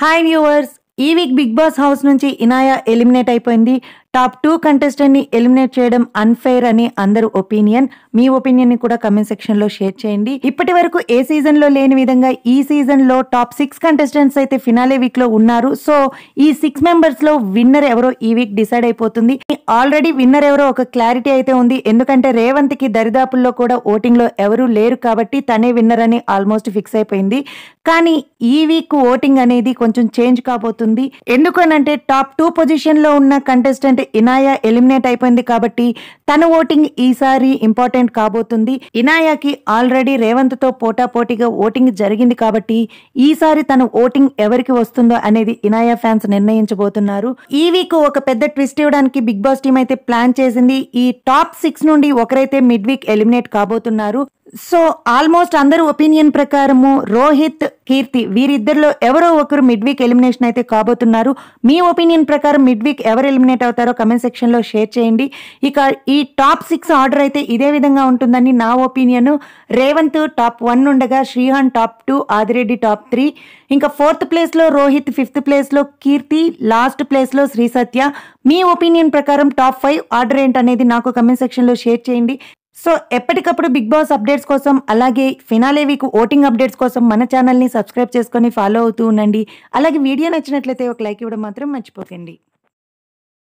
hi viewers ఈ week Bigg Boss house నుంచి Inaya eliminate అయిపోయింది టాప్ టూ కంటెస్టెంట్ ని ఎలిమినేట్ చేయడం అన్ఫెయిర్ అని అందరు ఒపీనియన్ మీ ఒపీనియన్ ని కూడా కమెంట్ సెక్షన్ లో షేర్ చేయండి ఇప్పటి వరకు ఏ సీజన్ లో లేని విధంగా ఈ సీజన్ లో టాప్ సిక్స్ కంటెస్టెంట్స్ అయితే ఫినాలే వీక్ లో ఉన్నారు సో ఈ సిక్స్ మెంబర్స్ లో విన్నర్ ఎవరో ఈ వీక్ డిసైడ్ అయిపోతుంది ఆల్రెడీ విన్నర్ ఎవరో ఒక క్లారిటీ అయితే ఉంది ఎందుకంటే రేవంత్ కి దరిదాపుల్లో కూడా ఓటింగ్ లో ఎవరు లేరు కాబట్టి తనే విన్నర్ అని ఆల్మోస్ట్ ఫిక్స్ అయిపోయింది కానీ ఈ వీక్ ఓటింగ్ అనేది కొంచెం చేంజ్ కాబోతుంది ఎందుకనంటే టాప్ టూ పొజిషన్ లో ఉన్న కంటెస్టెంట్ ఇనాయా ఎలిమినేట్ అయిపోయింది కాబట్టి తన ఓటింగ్ ఈసారి ఇంపార్టెంట్ కాబోతుంది ఇనాయాకి ఆల్రెడీ రేవంత్ తో పోటాపోటీగా ఓటింగ్ జరిగింది కాబట్టి ఈసారి తన ఓటింగ్ ఎవరికి వస్తుందో అనేది ఇనాయా ఫ్యాన్స్ నిర్ణయించబోతున్నారు ఈ వీక్ ఒక పెద్ద ట్విస్ట్ ఇవ్వడానికి బిగ్ బాస్ టీం అయితే ప్లాన్ చేసింది ఈ టాప్ సిక్స్ నుండి ఒకరైతే మిడ్ వీక్ ఎలిమినేట్ కాబోతున్నారు సో ఆల్మోస్ట్ అందరు ఒపీనియన్ ప్రకారము రోహిత్ కీర్తి వీరిద్దరిలో ఎవరో ఒకరు మిడ్ వీక్ ఎలిమినేషన్ అయితే కాబోతున్నారు మీ ఒపీనియన్ ప్రకారం మిడ్ వీక్ ఎవరు ఎలిమినేట్ అవుతారో కమెంట్ సెక్షన్ లో షేర్ చేయండి ఇక ఈ టాప్ సిక్స్ ఆర్డర్ అయితే ఇదే విధంగా ఉంటుందని నా ఒపీనియన్ రేవంత్ టాప్ వన్ ఉండగా Srihan top two Adireddy top three ఇంకా ఫోర్త్ ప్లేస్ లో రోహిత్ ఫిఫ్త్ ప్లేస్ లో కీర్తి లాస్ట్ ప్లేస్ లో శ్రీ సత్య మీ ఒపీనియన్ ప్రకారం టాప్ ఫైవ్ ఆర్డర్ ఏంటనేది నాకు కమెంట్ సెక్షన్ లో షేర్ చేయండి సో ఎప్పటికప్పుడు బిగ్ బాస్ అప్డేట్స్ కోసం అలాగే ఫినాలే వీక్ ఓటింగ్ అప్డేట్స్ కోసం మన ఛానల్ని సబ్స్క్రైబ్ చేసుకొని ఫాలో అవుతూ ఉండండి అలాగే వీడియో నచ్చినట్లయితే ఒక లైక్ ఇవ్వడం మాత్రం మర్చిపోకండి